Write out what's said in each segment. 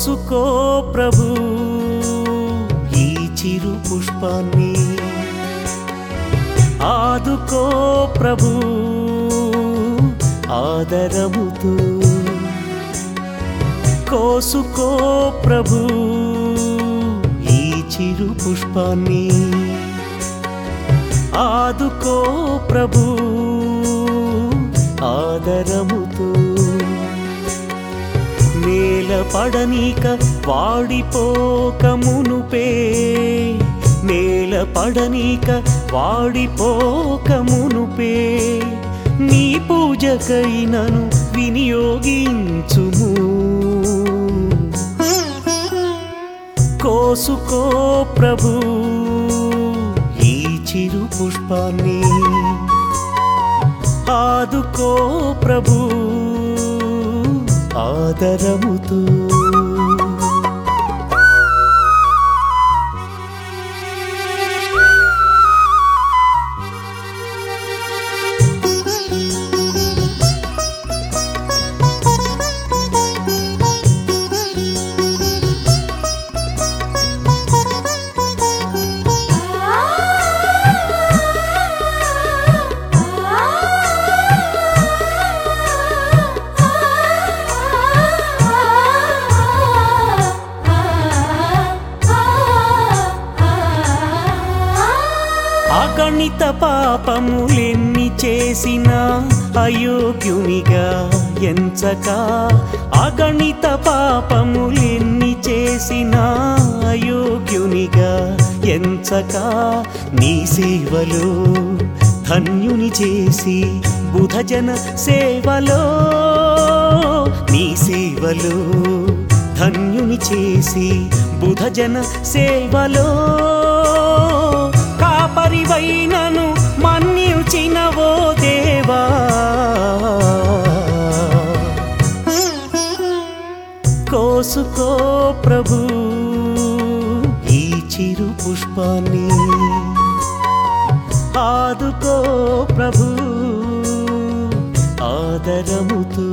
కోసుకో ప్రభు ఈ చిరు పుష్పాన్ని ఆదుకో ప్రభు ఆదరముతూ కోసుకో ప్రభు ఈ చిరు పుష్పాన్ని ఆదుకో ప్రభు ఆదరముతూ నేల పడనీక వాడిపోక మునుపే నేల పడనీక వాడిపోక మునుపే నీ పూజకైనను వినియోగించుము కోసుకో ప్రభు ఈ చిరు పుష్పాన్ని ఆదుకో ప్రభు ఆదరముతూ అగణిత పాపములెన్ని చేసినా అయోగ్యునిగా ఎంచక అగణిత పాపములెన్ని చేసినా అయోగ్యునిగా ఎంచక నీ సేవలో ధన్యుని చేసి బుధజన సేవలో నీ సేవలో ధన్యుని చేసి బుధజన సేవలో కాపరివైనను మన్నిల్చినవో దేవా కోసుకో ప్రభు ఈ చిరు పుష్పాన్ని ఆదుకో ప్రభు ఆదరముతూ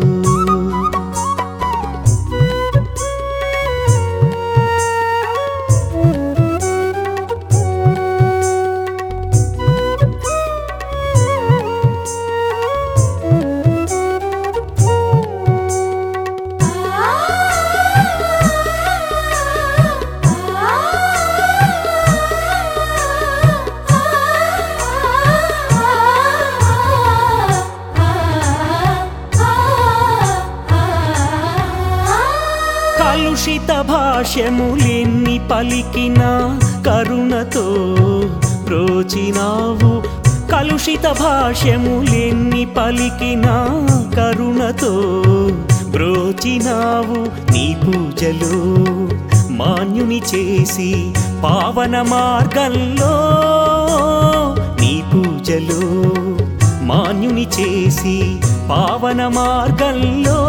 కలుషిత భాష్యములెన్ని పలికినా కరుణతో ప్రోచినావు కలుషిత భాష్యములెన్ని పలికినా కరుణతో బ్రోచినావు నీ పూజలో మాన్యుని చేసి పావన మార్గంలో నీ పూజలో మాన్యుని చేసి పావన మార్గంలో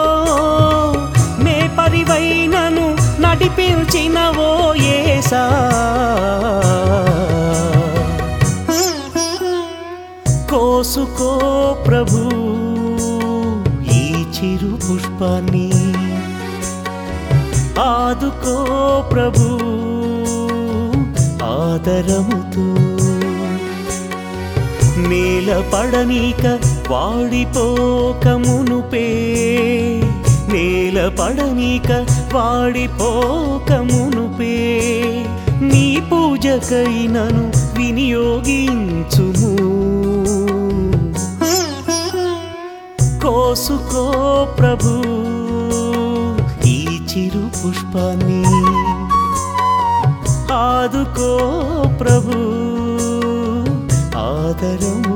నే పరివైనను నడిపించినవో ఏసా కోసుకో ప్రభు ఈ చిరు పుష్పాన్ని ఆదుకో ప్రభు ఆదరముతూ నేల పడనీక వాడిపోక మునుపే నేల పడనీక వాడిపోక మునుపే నీ పూజకైనను వినియోగించుము కోసుకో ప్రభు ఈ చిరు పుష్పాన్ని ఆదుకో ప్రభు ఆదరం